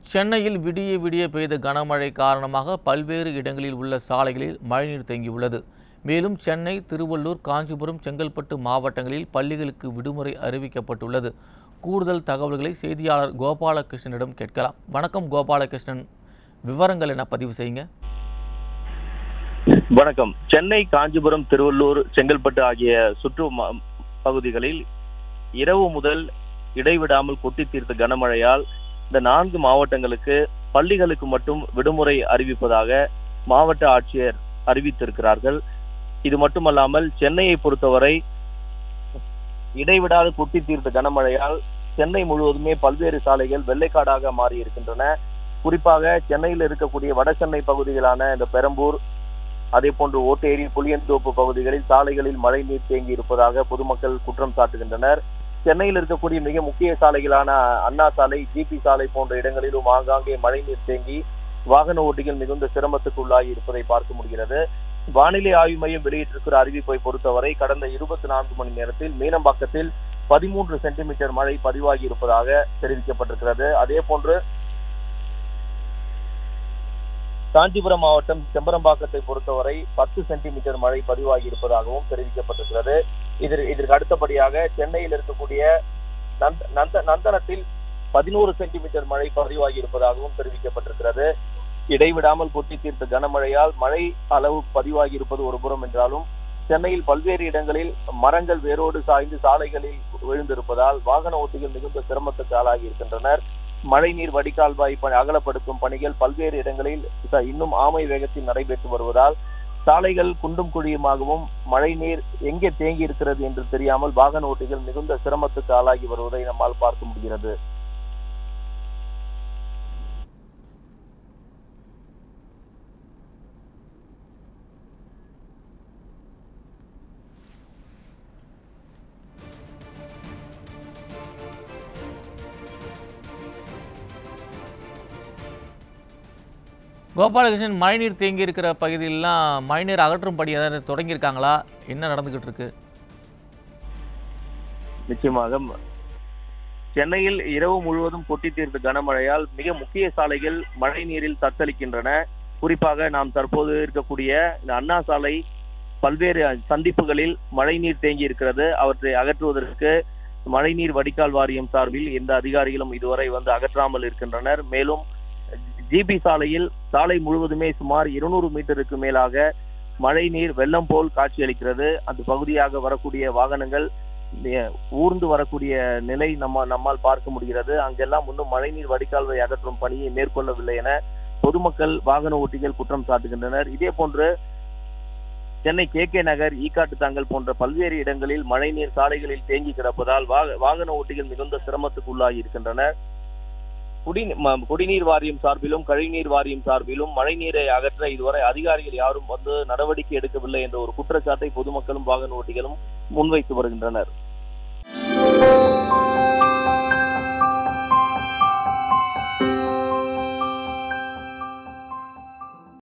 சென்னையில் விடிய விடிய பெய்த கனமழை காரணமாக பல்வேறு இடங்களில் உள்ள சாலைகளில் மழைநீர் தேங்கியுள்ளது மேலும் சென்னை திருவள்ளூர் காஞ்சிபுரம் செங்கல்பட்டு மாவட்டங்களில் பள்ளிகளுக்கு விடுமுறை அறிவிக்கப்பட்டுள்ளது கூடுதல் தகவல்களை செய்தியாளர் கோபாலகிருஷ்ணனிடம் கேட்கலாம் வணக்கம் கோபாலகிருஷ்ணன் விவரங்கள் என பதிவு செய்யுங்க வணக்கம் சென்னை காஞ்சிபுரம் திருவள்ளூர் செங்கல்பட்டு ஆகிய சுற்று ம- பகுதிகளில் இரவு முதல் இடைவிடாமல் கொட்டி தீர்த்த கனமழையால் இந்த நான்கு மாவட்டங்களுக்கு பள்ளிகளுக்கு மட்டும் விடுமுறை அறிவிப்பதாக மாவட்ட ஆட்சியர் அறிவித்திருக்கிறார்கள் இது மட்டுமல்லாமல் சென்னையை பொறுத்தவரை இடைவிடாது கொட்டி தீர்த்த கனமழையால் சென்னை முழுவதுமே பல்வேறு சாலைகள் வெள்ளைக்காடாக மாறி இருக்கின்றன குறிப்பாக சென்னையில் இருக்கக்கூடிய வட சென்னை பகுதிகளான இந்த பெரம்பூர் அதே போன்று ஓட்டேரி புளியந்தோப்பு பகுதிகளில் சாலைகளில் மழை நீர் தேங்கி இருப்பதாக பொதுமக்கள் குற்றம் சாட்டுகின்றனர் சென்னையில் இருக்கக்கூடிய மிக முக்கிய சாலைகளான அண்ணா சாலை ஜிபி சாலை போன்ற இடங்களிலும் ஆங்காங்கே மழை நீர் தேங்கி வாகன ஓட்டிகள் மிகுந்த சிரமத்துக்கு உள்ளாகி இருப்பதை பார்க்க முடிகிறது வானிலை ஆய்வு மையம் வெளியிட்டிருக்கிற அறிவிப்பை பொறுத்தவரை கடந்த இருபத்தி நான்கு மணி நேரத்தில் மீனம்பாக்கத்தில் பதிமூன்று சென்டிமீட்டர் மழை பதிவாகி இருப்பதாக தெரிவிக்கப்பட்டிருக்கிறது அதே போன்று காஞ்சிபுரம் மாவட்டம் செம்பரம்பாக்கத்தை பொறுத்தவரை பத்து சென்டிமீட்டர் மழை பதிவாகி இருப்பதாகவும் தெரிவிக்கப்பட்டிருக்கிறது இதற்கு இதற்கு அடுத்தபடியாக சென்னையில் இருக்கக்கூடிய நந்த- நந்த நந்தனத்தில் பதினோரு சென்டிமீட்டர் மழை பதிவாகி இருப்பதாகவும் தெரிவிக்கப்பட்டிருக்கிறது இடைவிடாமல் கொட்டி தீர்த்த கனமழையால் மழை அளவு பதிவாகி இருப்பது ஒரு புறம் என்றாலும் சென்னையில் பல்வேறு இடங்களில் மரங்கள் வேரோடு சாய்ந்து சாலைகளில் விழுந்திருப்பதால் வாகன ஓட்டிகள் மிகுந்த சிரமத்துக்கு ஆளாகி இருக்கின்றனர் மழைநீர் வடிகால்வாய் பணி அகலப்படுத்தும் பணிகள் பல்வேறு இடங்களில் ச- இன்னும் ஆமை வேகத்தில் நடைபெற்று வருவதால் சாலைகள் குண்டும் குழியுமாகவும் மழைநீர் எங்கே தேங்கி இருக்கிறது என்று தெரியாமல் வாகன ஓட்டிகள் மிகுந்த சிரமத்துக்கு ஆளாகி வருவதை நம்மால் பார்க்க முடிகிறது கோபாலகிருஷ்ணன் மழைநீர் தேங்கி இருக்கிற பகுதியிலலாம் மழைநீர் அகற்றும் பணி ஏதாவது தொடங்கியிருக்காங்களா என்ன நடந்துகிட்டு இருக்கு நிச்சயமாக ம- சென்னையில் இரவு முழுவதும் கொட்டி தீர்த்த கனமழையால் மிக முக்கிய சாலைகள் மழை நீரில் தத்தளிக்கின்றன குறிப்பாக நாம் தற்போது இருக்கக்கூடிய இந்த அண்ணா சாலை பல்வேறு சந்திப்புகளில் மழைநீர் தேங்கி இருக்கிறது அவற்றை அகற்றுவதற்கு மழைநீர் வடிகால் வாரியம் சார்பில் எந்த அதிகாரிகளும் இதுவரை வந்து அகற்றாமல் இருக்கின்றனர் மேலும் ஜிபி சாலையில் சாலை முழுவதுமே சுமார் இருநூறு மீட்டருக்கு மேலாக மழைநீர் வெள்ளம் போல் காட்சியளிக்கிறது அந்த பகுதியாக வரக்கூடிய வாகனங்கள் நெ- ஊர்ந்து வரக்கூடிய நிலை நம்ம நம்மால் பார்க்க முடிகிறது அங்கெல்லாம் இன்னும் மழைநீர் வடிகால்வை அகற்றும் பணியை மேற்கொள்ளவில்லை என பொதுமக்கள் வாகன ஓட்டிகள் குற்றம் சாட்டுகின்றனர் இதே போன்று சென்னை கே கே நகர் ஈக்காட்டு தாங்கல் போன்ற பல்வேறு இடங்களில் மழைநீர் சாலைகளில் தேங்கி கிடப்பதால் வாக- வாகன ஓட்டிகள் மிகுந்த சிரமத்துக்கு உள்ளாகி இருக்கின்றனர் குடி ம- குடிநீர் வாரியம் சார்பிலும் கழிவுநீர் வாரியம் சார்பிலும் மழைநீரை அகற்ற இதுவரை அதிகாரிகள் யாரும் வந்து நடவடிக்கை எடுக்கவில்லை என்ற ஒரு குற்றச்சாட்டை பொதுமக்களும் வாகன ஓட்டிகளும் முன்வைத்து வருகின்றனர்